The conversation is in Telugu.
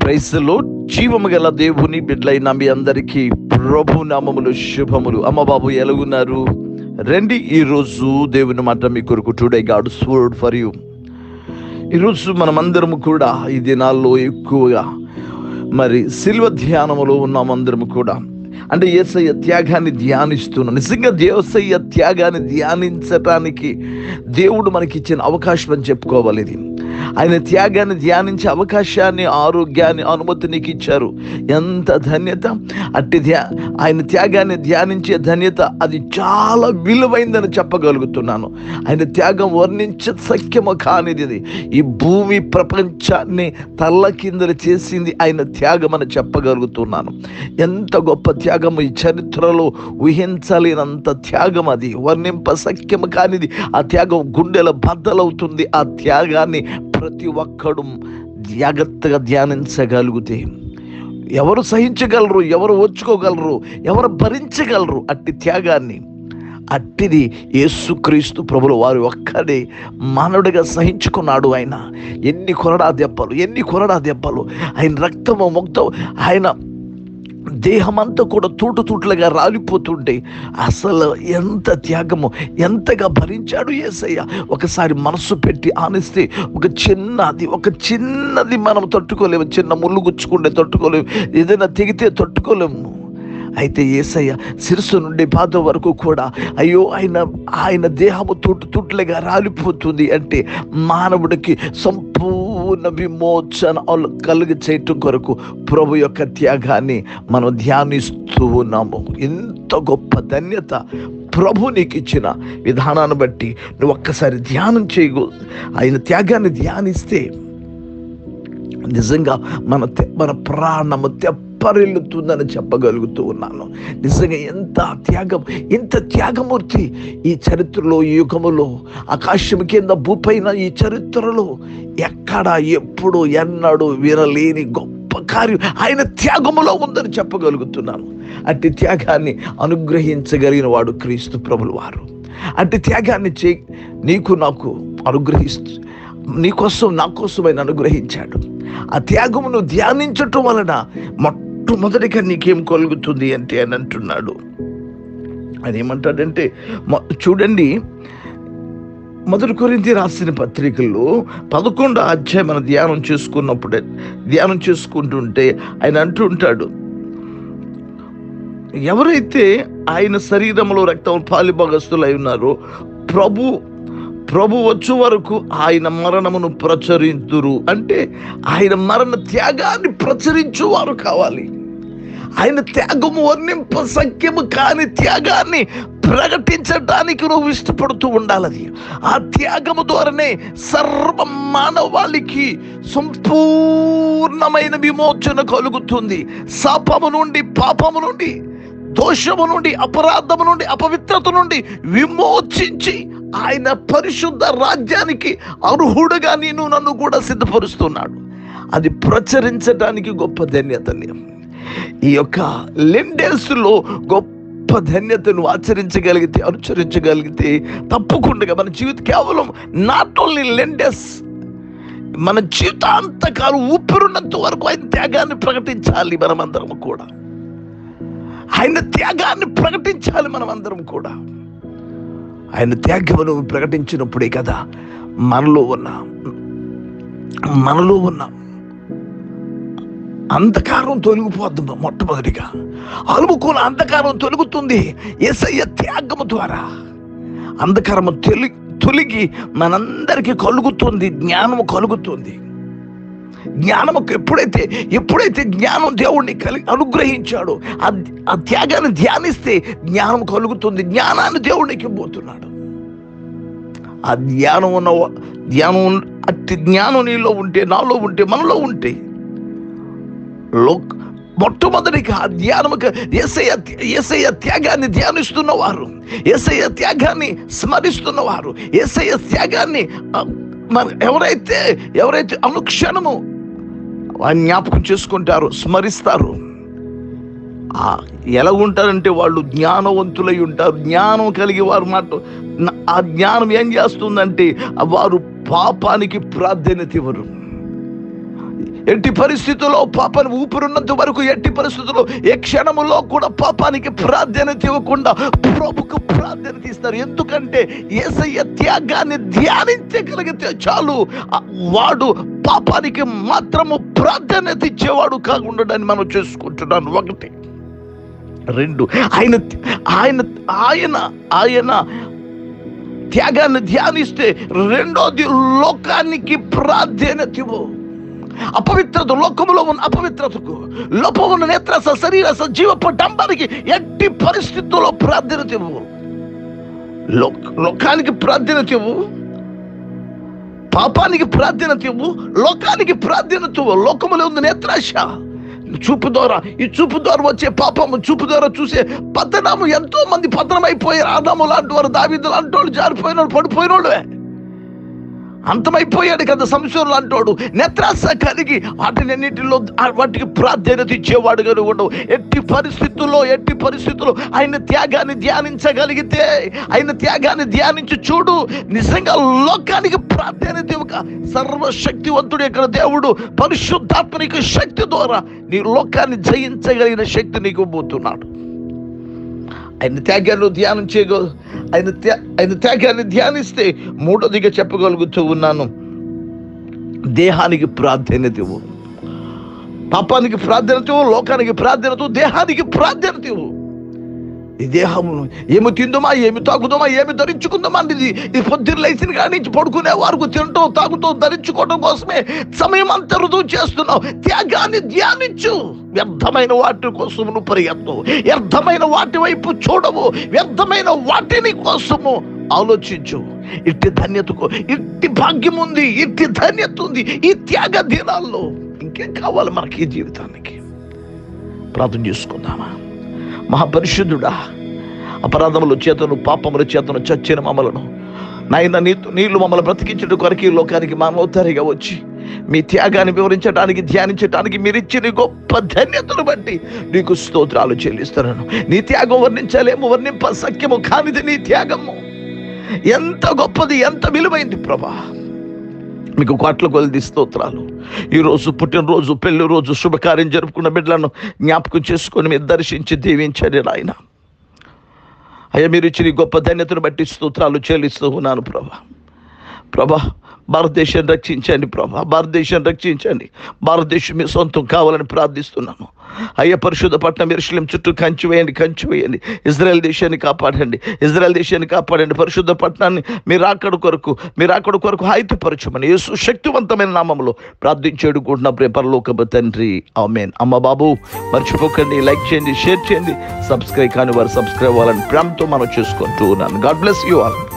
ప్రైస్లో జీవము గల దేవుని బిడ్డలైన మీ అందరికీ ప్రభు నామములు శుభములు అమ్మ బాబు ఎలాగున్నారు రండి ఈరోజు దేవుని మాట మీ కొరకు today God's word for you ఈరోజు మనమందరము కూడా ఈ దినాల్లో ఎక్కువగా మరి శిల్వ ధ్యానములో ఉన్నామందరము కూడా అంటే ఏసయ్య త్యాగాన్ని ధ్యానిస్తున్నాం నిజంగా దేవసయ్య త్యాగాన్ని ధ్యానించటానికి దేవుడు మనకి ఇచ్చిన అవకాశం అని చెప్పుకోవాలి ఇది ఆయన త్యాగాన్ని ధ్యానించే అవకాశాన్ని ఆరోగ్యాన్ని అనుమతి నీకు ఇచ్చారు ఎంత ధన్యత అట్టి ధ్యా ఆయన త్యాగాన్ని ధ్యానించే ధన్యత అది చాలా విలువైందని చెప్పగలుగుతున్నాను ఆయన త్యాగం వర్ణించ సఖ్యము కానిది ఇది. ఈ భూమి ప్రపంచాన్ని తల్లకిందలు చేసింది ఆయన త్యాగం అని చెప్పగలుగుతున్నాను ఎంత గొప్ప త్యాగం ఈ చరిత్రలో ఊహించలేనంత త్యాగం అది వర్ణింప సఖ్యము కానిది ఆ త్యాగం గుండెల బద్దలవుతుంది ఆ త్యాగాన్ని ప్రతి ఒక్కడు జాగ్రత్తగా ధ్యానించగలిగితే ఎవరు సహించగలరు ఎవరు ఓర్చుకోగలరు ఎవరు భరించగలరు అట్టి త్యాగాన్ని అట్టిది యేసుక్రీస్తు ప్రభులు వారు ఒక్కడే మానవుడిగా సహించుకున్నాడు ఆయన ఎన్ని కొరడా దెబ్బలు ఎన్ని కొరడా దెబ్బలు ఆయన రక్తము ముక్తం ఆయన దేహమంతా కూడా తూటు తూట్లుగా రాలిపోతుంటే అసలు ఎంత త్యాగము ఎంతగా భరించాడు ఏసయ్య ఒకసారి మనసు పెట్టి ఆనిస్తే ఒక చిన్నది ఒక చిన్నది మనం తట్టుకోలేము చిన్న ముళ్ళు గుచ్చుకుంటే తట్టుకోలేము ఏదైనా తెగితే తట్టుకోలేము అయితే ఏసయ్య శిరస్సు నుండి పాద వరకు కూడా అయ్యో ఆయన ఆయన దేహము తూటు తూట్లుగా రాలిపోతుంది అంటే మానవుడికి సంపూర్ణ విమోచన కలుగ చేయటం కొరకు ప్రభు యొక్క త్యాగాన్ని మనం ధ్యానిస్తూ ఉన్నాము ఎంత గొప్ప ధన్యత ప్రభు నీకు ఇచ్చిన విధానాన్ని బట్టి నువ్వు ఒక్కసారి ధ్యానం చేయగో ఆయన త్యాగాన్ని ధ్యానిస్తే నిజంగా మన తె- మన ప్రాణము తెప్పరిల్లుతుందని చెప్పగలుగుతూ ఉన్నాను నిజంగా ఎంత త్యాగం ఇంత త్యాగమూర్తి ఈ చరిత్రలో ఈ యుగములో ఆకాశం కింద భూపైన ఈ చరిత్రలో ఎక్కడ ఎప్పుడు ఎన్నడూ వినలేని గొప్ప కార్యం ఆయన త్యాగములో ఉందని చెప్పగలుగుతున్నాను అట్టి త్యాగాన్ని అనుగ్రహించగలిగిన వాడు క్రీస్తు ప్రభులు వారు అట్టి త్యాగాన్ని చే నీకు నాకు అనుగ్రహిస్తూ నీకోసం నా కోసం ఆయన అనుగ్రహించాడు ఆ త్యాగమును ధ్యానించటం వలన మొట్టమొదటిగా నీకేం కలుగుతుంది అంటే అని అంటున్నాడు ఆయన ఏమంటాడంటే మొ- చూడండి మొదటి కొరింథీ రాసిన పత్రికల్లో పదకొండు అధ్యాయం మనం ధ్యానం చేసుకున్నప్పుడే ధ్యానం చేసుకుంటుంటే ఆయన అంటుంటాడు ఎవరైతే ఆయన శరీరంలో రక్తం పాలిభాగస్తులై ఉన్నారో ప్రభు ప్రభు వచ్చు వరకు ఆయన మరణమును ప్రచురింతురు అంటే ఆయన మరణ త్యాగాన్ని ప్రచురించువారు కావాలి ఆయన త్యాగము వర్ణింప సఖ్యము కాని త్యాగాన్ని ప్రకటించడానికి నువ్వు ఇష్టపడుతూ ఉండాలి ఆ త్యాగము ద్వారానే సర్వ మానవాళికి సంపూర్ణమైన విమోచన కలుగుతుంది శాపము నుండి పాపము నుండి దోషము నుండి అపరాధము నుండి అపవిత్రత నుండి విమోచించి ఆయన పరిశుద్ధ రాజ్యానికి అర్హుడుగా నేను నన్ను కూడా సిద్ధపరుస్తున్నాడు అది ప్రచురించడానికి గొప్ప ధన్యతని ఈ యొక్క లెండేస్లో గొప్ప ధన్యతను ఆచరించగలిగితే అనుసరించగలిగితే తప్పకుండా మన జీవితం కేవలం నాట్ ఓన్లీ లెండెస్ మన జీవితాంతకాలం ఊపిరున్నంత వరకు ఆయన త్యాగాన్ని ప్రకటించాలి మనమందరం కూడా ఆయన త్యాగాన్ని ప్రకటించాలి మనమందరం కూడా ఆయన త్యాగమును ప్రకటించినప్పుడే కదా మనలో ఉన్న మనలో ఉన్న అంధకారం తొలగిపోద్ది మొట్టమొదటిగా అలుముకున్న అంధకారం తొలుగుతుంది ఏసయ్య త్యాగము ద్వారా అంధకారము తొలి తొలగి మనందరికీ కలుగుతుంది జ్ఞానము కలుగుతుంది జ్ఞానము ఎప్పుడైతే ఎప్పుడైతే జ్ఞానం దేవుణ్ణి కలిగి అనుగ్రహించాడో ఆ ఆ త్యాగాన్ని ధ్యానిస్తే జ్ఞానం కలుగుతుంది జ్ఞానాన్ని దేవునికి పోతున్నాడు ఆ జ్ఞానం ఉన్న జ్ఞానం ఉన్న- అట్టి జ్ఞానం నీలో ఉంటే నాలో ఉంటే మనలో ఉంటే లోక్ మొట్టమొదటిగా ఆ ధ్యానముక ఏసయ్య ఏసయ్య త్యాగాన్ని ధ్యానిస్తున్నవారు ఏసయ్య త్యాగాన్ని స్మరిస్తున్నవారు ఏసయ్య త్యాగాన్ని ఆ, మరి ఎవరైతే ఎవరైతే అనుక్షణము ఆ జ్ఞాపకం చేసుకుంటారు స్మరిస్తారు ఆ ఎలా ఉంటారంటే వాళ్ళు జ్ఞానవంతులై ఉంటారు జ్ఞానం కలిగి వారు మాట న- ఆ జ్ఞానం ఏం చేస్తుందంటే వారు పాపానికి ప్రాధాన్యత ఇవ్వరు ఎట్టి పరిస్థితుల్లో పాపాన్ని ఊపిరున్నంత వరకు ఎట్టి పరిస్థితుల్లో ఏ క్షణములో కూడా పాపానికి ప్రాధాన్యత ఇవ్వకుండా ప్రభుకు ప్రాధాన్యత ఇస్తారు ఎందుకంటే ఏసయ్య త్యాగాన్ని ధ్యానించగలిగితే చాలు ఆ వాడు పాపానికి మాత్రము ప్రాధాన్యత ఇచ్చేవాడు కాకుండా మనం చేసుకుంటున్నాను ఒకటి రెండు ఆయన ఆయన ఆయన ఆయన త్యాగాన్ని ధ్యానిస్తే రెండోది లోకానికి ప్రాధాన్యత ఇవ్వు అపవిత్రత లోకములో ఉన్న అపవిత్రతకు లోపం ఉన్న నేత్ర శరీర సజీవపు డంబానికి ఎట్టి పరిస్థితుల్లో ప్రాధాన్యత ఇవ్వు లోక లోకానికి ప్రాధాన్యత ఇవ్వు పాపానికి ప్రాధాన్యత ఇవ్వు లోకానికి ప్రాధాన్యత ఇవ్వు లోకములో ఉంది నేత్రాశ చూపు ద్వారా ఈ చూపు ద్వారా వచ్చే పాపము చూపు ద్వారా చూసే పతనము ఎంతో మంది పతనం అయిపోయారు ఆదాము లాంటి వారు దావిదు లాంటి వాళ్ళు జారిపోయిన వాళ్ళు పడిపోయిన వాళ్ళే అంతమైపోయాడు కదా సంశయం లాంటోడు నెత్రాస కలిగి వాటినన్నిటిలో ఆ వాటికి ప్రాధాన్యత ఇచ్చేవాడుగా ఉండవు ఎట్టి పరిస్థితుల్లో ఎట్టి పరిస్థితుల్లో ఆయన త్యాగాన్ని ధ్యానించగలిగితే ఆయన త్యాగాన్ని ధ్యానించి చూడు నిజంగా లోకానికి ప్రాధాన్యత ఇవ్వక సర్వశక్తివంతుడు ఇక్కడ దేవుడు పరిశుద్ధాత్మనిక శక్తి ద్వారా నీ లోకాన్ని జయించగలిగిన శక్తి నీకు పోతున్నాడు ఆయన త్యాగాన్ని ధ్యానం చేయగ ఆయన త్యా ఆయన త్యాగాన్ని ధ్యానిస్తే మూడోదిగా చెప్పగలుగుతూ ఉన్నాను దేహానికి ప్రాధాన్యత ఇవ్వు పాపానికి ప్రాధాన్యత ఇవ్వు లోకానికి ప్రాధాన్యత ఇవ్వు, దేహానికి ప్రాధాన్యత ఇవ్వు ఈ దేహమును ఏమి తిందుమా ఏమి తాగుదామా ఏమి ధరించుకుందామా అనేది ఇది పొద్దున్న లేచిన కాడి నుంచి పడుకునే వరకు తింటూ తాగుతూ ధరించుకోవడం కోసమే సమయం అంతా రుజువు చేస్తున్నావు త్యాగాన్ని ధ్యానించు వ్యర్థమైన వాటి కోసం నువ్వు పరిగెత్తు వ్యర్థమైన వాటి వైపు చూడవు వ్యర్థమైన వాటిని కోసము ఆలోచించు ఇట్టి ధన్యతకు ఇట్టి భాగ్యం ఉంది ఇట్టి ధన్యత ఉంది ఈ త్యాగ దినాల్లో ఇంకేం కావాలి మనకి ఈ జీవితానికి ప్రార్థన చేసుకుందామా మహాపరిశుద్ధుడా అపరాధముల చేతను పాపముల చేతను చచ్చిన మమ్మలను నాయన నీతో నీళ్లు మమ్మల్ని బ్రతికించడం కొరకు ఈ లోకానికి మానవతారిగా వచ్చి మీ త్యాగాన్ని వివరించడానికి ధ్యానించడానికి మీరు ఇచ్చిన గొప్ప ధన్యతను బట్టి నీకు స్తోత్రాలు చెల్లిస్తున్నాను నీ త్యాగం వర్ణించలేము వర్ణింప సఖ్యము కానిది నీ త్యాగము ఎంత గొప్పది ఎంత విలువైంది ప్రభా మీకు కోట్ల కొలది స్తోత్రాలు ఈరోజు పుట్టినరోజు పెళ్లి రోజు శుభకార్యం జరుపుకున్న బిడ్డలను జ్ఞాపకం చేసుకొని మీరు దర్శించి దీవించండి నాయన అయ్యా మీరు ఇచ్చిన ఈ గొప్ప ధన్యతను బట్టి స్తోత్రాలు చెల్లిస్తూ ఉన్నాను ప్రభా ప్రభా భారతదేశాన్ని రక్షించండి ప్రభా భారతదేశాన్ని రక్షించండి భారతదేశం మీ సొంతం కావాలని ప్రార్థిస్తున్నాను అయ్య పరిశుద్ధ పట్టణం ఎరుశలేం చుట్టూ కంచి వేయండి కంచి వేయండి ఇజ్రాయెల్ దేశాన్ని కాపాడండి ఇజ్రాయెల్ దేశాన్ని కాపాడండి పరిశుద్ధ పట్టణాన్ని మీరు అక్కడ కొరకు మీరు అక్కడ కొరకు హాయితపరచమని యేసు శక్తివంతమైన నామంలో ప్రార్థించేడు కూడా ప్రే పరలోకపు తండ్రి ఆమెన్ అమ్మ బాబు మర్చిపోకండి లైక్ చేయండి షేర్ చేయండి సబ్స్క్రైబ్ కాని వారు సబ్స్క్రైబ్ అవ్వాలని ప్రేమతో మనం చేసుకుంటూ ఉన్నాను గాడ్ బ్లెస్ యూ ఆల్